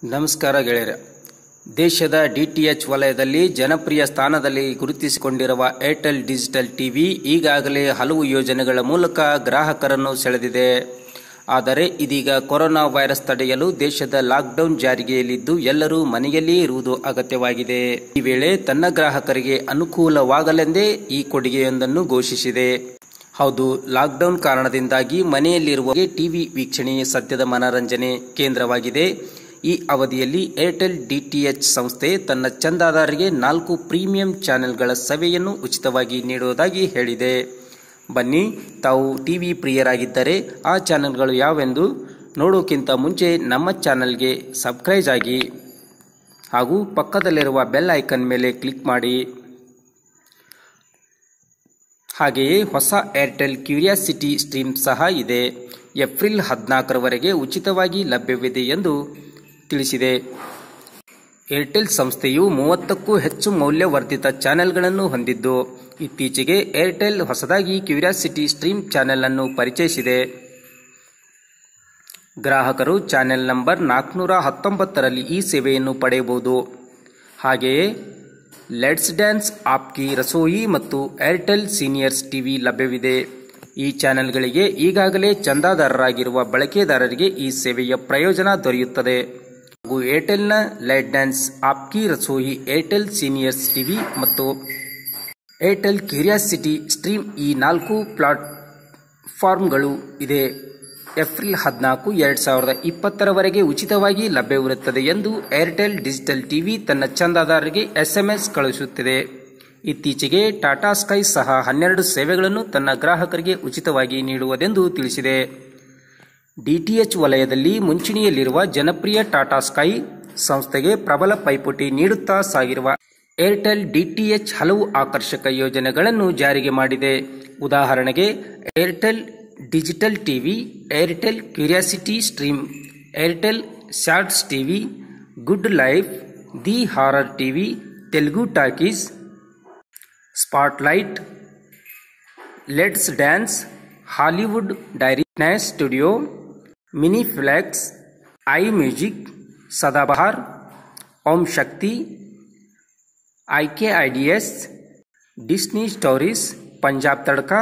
ನಮಸ್ಕಾರ ಗೆಳೆಯರೆ ದೇಶದ ಡಿಟಿಎಚ್ ವಲಯದಲ್ಲಿ ಜನಪ್ರಿಯ ಸ್ಥಾನದಲ್ಲಿ ಗುರುತಿಸಿಕೊಂಡಿರುವ ಏರ್ಟೆಲ್ ಡಿಜಿಟಲ್ ಟಿವಿ ಈಗಾಗಲೇ ಹಲವು ಯೋಜನೆಗಳ ಮೂಲಕ ಗ್ರಾಹಕರನ್ನು ಸೆಳೆದಿದೆ ಆದರೆ ಇದೀಗ ಕೊರೋನಾ ವೈರಸ್ ತಡೆಯಲು ದೇಶದ ಲಾಕ್ಡೌನ್ ಜಾರಿಗೆಯಲ್ಲಿದ್ದು ಎಲ್ಲರೂ ಮನೆಯಲ್ಲಿಯೇ ಇರುವುದು ಅಗತ್ಯವಾಗಿದೆ ಈ ವೇಳೆ ತನ್ನ ಗ್ರಾಹಕರಿಗೆ ಅನುಕೂಲವಾಗಲೆಂದೇ ಈ ಕೊಡುಗೆಯೊಂದನ್ನು ಘೋಷಿಸಿದೆ ಹೌದು ಲಾಕ್ಡೌನ್ ಕಾರಣದಿಂದಾಗಿ ಮನೆಯಲ್ಲಿರುವ ಟಿವಿ ವೀಕ್ಷಣೆ ಸದ್ಯದ ಮನರಂಜನೆ ಕೇಂದ್ರವಾಗಿದೆ ಈ ಅವಧಿಯಲ್ಲಿ ಏರ್ಟೆಲ್ ಡಿಟಿಎಚ್ ಸಂಸ್ಥೆ ತನ್ನ ಚಂದಾದಾರರಿಗೆ ನಾಲ್ಕು ಪ್ರೀಮಿಯಂ ಚಾನೆಲ್ಗಳ ಸೇವೆಯನ್ನು ಉಚಿತವಾಗಿ ನೀಡುವುದಾಗಿ ಹೇಳಿದೆ ಬನ್ನಿ ತಾವು ಟಿವಿ ಪ್ರಿಯರಾಗಿದ್ದರೆ ಆ ಚಾನೆಲ್ಗಳು ಯಾವೆಂದು ನೋಡೋಕ್ಕಿಂತ ಮುಂಚೆ ನಮ್ಮ ಚಾನೆಲ್ಗೆ ಸಬ್ಸ್ಕ್ರೈಬ್ ಆಗಿ ಹಾಗೂ ಪಕ್ಕದಲ್ಲಿರುವ ಬೆಲ್ ಐಕನ್ ಮೇಲೆ ಕ್ಲಿಕ್ ಮಾಡಿ ಹಾಗೆಯೇ ಹೊಸ ಏರ್ಟೆಲ್ ಕ್ಯೂರಿಯಾಸಿಟಿ ಸ್ಟ್ರೀಮ್ ಸಹ ಇದೆ ಏಪ್ರಿಲ್ ಹದಿನಾಲ್ಕರವರೆಗೆ ಉಚಿತವಾಗಿ ಲಭ್ಯವಿದೆ ಎಂದು ತಿಳಿಸಿದೆ ಏರ್ಟೆಲ್ ಸಂಸ್ಥೆಯು ಮೂವತ್ತಕ್ಕೂ ಹೆಚ್ಚು ಮೌಲ್ಯವರ್ಧಿತ ಚಾನೆಲ್ಗಳನ್ನು ಹೊಂದಿದ್ದು ಇತ್ತೀಚೆಗೆ ಏರ್ಟೆಲ್ ಹೊಸದಾಗಿ ಕ್ಯೂರಿಯಾಸಿಟಿ ಸ್ಟ್ರೀಮ್ ಚಾನೆಲ್ ಅನ್ನು ಪರಿಚಯಿಸಿದೆ ಗ್ರಾಹಕರು ಚಾನೆಲ್ ನಂಬರ್ ನಾಲ್ಕುನೂರ ಹತ್ತೊಂಬತ್ತರಲ್ಲಿ ಈ ಸೇವೆಯನ್ನು ಪಡೆಯಬಹುದು ಹಾಗೆಯೇ ಲೆಟ್ಸ್ ಡ್ಯಾನ್ಸ್ ಆಪ್ಕಿ ರಸೋಯಿ ಮತ್ತು ಏರ್ಟೆಲ್ ಸೀನಿಯರ್ಸ್ ಟಿವಿ ಲಭ್ಯವಿದೆ ಈ ಚಾನೆಲ್ಗಳಿಗೆ ಈಗಾಗಲೇ ಚಂದಾದಾರರಾಗಿರುವ ಬಳಕೆದಾರರಿಗೆ ಈ ಸೇವೆಯ ಪ್ರಯೋಜನ ದೊರೆಯುತ್ತದೆ ಹಾಗೂ ಏರ್ಟೆಲ್ನ light dance Aapki Rasoi Airtel seniors TV ಮತ್ತು ಏರ್ಟೆಲ್ ಕ್ಯೂರಿಯಾಸಿಟಿ ಸ್ಟ್ರೀಮ್ ಈ ನಾಲ್ಕು ಪ್ಲಾಟ್ಫಾರ್ಮ್ಗಳು ಇದೆ ಏಪ್ರಿಲ್ ಹದಿನಾಲ್ಕು ಎರಡು ಸಾವಿರದ ಇಪ್ಪತ್ತರವರೆಗೆ ಉಚಿತವಾಗಿ ಲಭ್ಯವಿರುತ್ತದೆ ಎಂದು ಏರ್ಟೆಲ್ ಡಿಜಿಟಲ್ ಟಿವಿ ತನ್ನ ಚಂದಾದಾರರಿಗೆ ಎಸ್ಎಂಎಸ್ ಕಳುಹಿಸುತ್ತಿದೆ ಇತ್ತೀಚೆಗೆ ಟಾಟಾ ಸ್ಕೈ ಸಹ ಹನ್ನೆರಡು ಸೇವೆಗಳನ್ನು ತನ್ನ ಗ್ರಾಹಕರಿಗೆ ಉಚಿತವಾಗಿ ನೀಡುವುದೆಂದು ತಿಳಿಸಿದೆ ಡಿಟಿಎಚ್ ವಲಯದಲ್ಲಿ ಮುಂಚೂಣಿಯಲ್ಲಿರುವ ಜನಪ್ರಿಯ ಟಾಟಾ ಸ್ಕೈ ಸಂಸ್ಥೆಗೆ ಪ್ರಬಲ ಪೈಪೋಟಿ ನೀಡುತ್ತಾ ಸಾಗಿರುವ ಏರ್ಟೆಲ್ ಡಿಟಿಎಚ್ ಹಲವು ಆಕರ್ಷಕ ಯೋಜನೆಗಳನ್ನು ಜಾರಿಗೆ ಮಾಡಿದೆ ಉದಾಹರಣೆಗೆ Airtel digital TV Airtel curiosity stream Airtel shorts TV good life the horror TV Telugu talkies spotlight let's dance Hollywood diary ನ್ಯಾಸ್ studio mini flex I music Sadabahar Om Shakti ಐಕೆ I D S Disney stories Punjab Tadka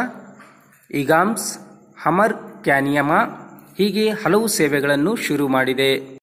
ಇಗಾಮ್ಸ್ ಹಮರ್ ಕ್ಯಾನಿಯಮಾ ಹೀಗೆ ಹಲವು ಸೇವೆಗಳನ್ನು ಶುರು ಮಾಡಿದೆ